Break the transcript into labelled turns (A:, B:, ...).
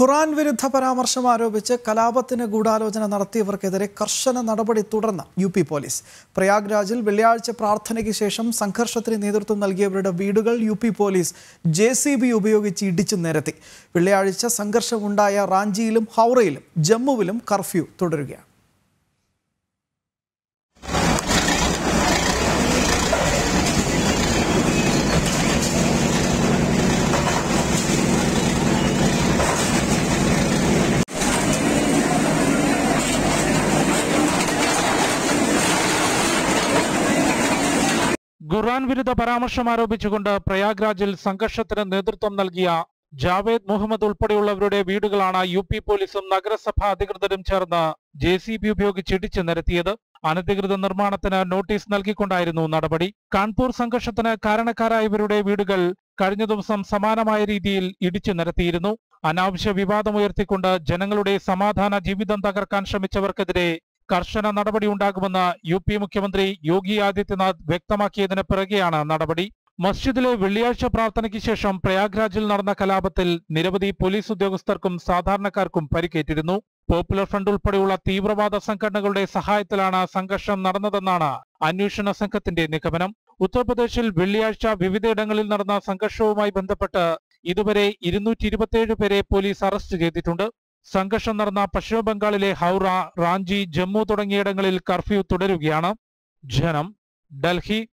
A: ഖുറാൻ വിരുദ്ധ പരാമർശം ആരോപിച്ച് കലാപത്തിന് ഗൂഢാലോചന നടത്തിയവർക്കെതിരെ കർശന നടപടി തുടർന്ന് യു പി പോലീസ് പ്രയാഗ്രാജിൽ വെള്ളിയാഴ്ച പ്രാർത്ഥനയ്ക്ക് ശേഷം സംഘർഷത്തിന് നേതൃത്വം നൽകിയവരുടെ വീടുകൾ U P police J C B ഉപയോഗിച്ച് ഇടിച്ചു നിരത്തി വെള്ളിയാഴ്ച സംഘർഷമുണ്ടായ റാഞ്ചിയിലും ഹൗറയിലും ജമ്മുവിലും കർഫ്യൂ തുടരുകയാണ്
B: ഖുർആൻ വിരുദ്ധ പരാമർശം ആരോപിച്ചുകൊണ്ട് പ്രയാഗ്രാജിൽ സംഘർഷത്തിന് നേതൃത്വം നൽകിയ ജാവേദ് മുഹമ്മദ് ഉൾപ്പെടെയുള്ളവരുടെ വീടുകളാണ് യു പി പോലീസും നഗരസഭാ അധികൃതരും ചേർന്ന് ജെ സി ബി ഉപയോഗിച്ച് ഇടിച്ചു നിരത്തിയത് അനധികൃത നിർമ്മാണത്തിന് നോട്ടീസ് നൽകിക്കൊണ്ടായിരുന്നു നടപടി കാൺപൂർ സംഘർഷത്തിന് കാരണക്കാരായവരുടെ വീടുകൾ കഴിഞ്ഞ ദിവസം സമാനമായ രീതിയിൽ ഇടിച്ചു നിരത്തിയിരുന്നു അനാവശ്യ വിവാദമുയർത്തിക്കൊണ്ട് ജനങ്ങളുടെ സമാധാന ജീവിതം തകർക്കാൻ ശ്രമിച്ചവർക്കെതിരെ കർശന നടപടി ഉണ്ടാകുമെന്ന് യു പി മുഖ്യമന്ത്രി യോഗി ആദിത്യനാഥ് വ്യക്തമാക്കിയതിന് പിറകെയാണ് നടപടി മസ്ജിദിലെ വെള്ളിയാഴ്ച പ്രാർത്ഥനയ്ക്ക് ശേഷം പ്രയാഗ്രാജിൽ നടന്ന കലാപത്തിൽ നിരവധി പോലീസ് ഉദ്യോഗസ്ഥർക്കും സാധാരണക്കാർക്കും പരിക്കേറ്റിരുന്നു പോപ്പുലർ ഫ്രണ്ട് ഉൾപ്പെടെയുള്ള തീവ്രവാദ സംഘടനകളുടെ സഹായത്തിലാണ് സംഘർഷം നടന്നതെന്നാണ് അന്വേഷണ സംഘത്തിന്റെ നിഗമനം ഉത്തർപ്രദേശിൽ വെള്ളിയാഴ്ച വിവിധയിടങ്ങളിൽ നടന്ന സംഘർഷവുമായി ബന്ധപ്പെട്ട് ഇതുവരെ ഇരുന്നൂറ്റി ഇരുപത്തിയേഴ് പേരെ പോലീസ് അറസ്റ്റ് ചെയ്തിട്ടുണ്ട് സംഘർഷം നടന്ന പശ്ചിമ ബംഗാളിലെ ഹൗറ റാഞ്ചി ജമ്മു തുടങ്ങിയിടങ്ങളിൽ കർഫ്യൂ തുടരുകയാണ് ജനം ഡൽഹി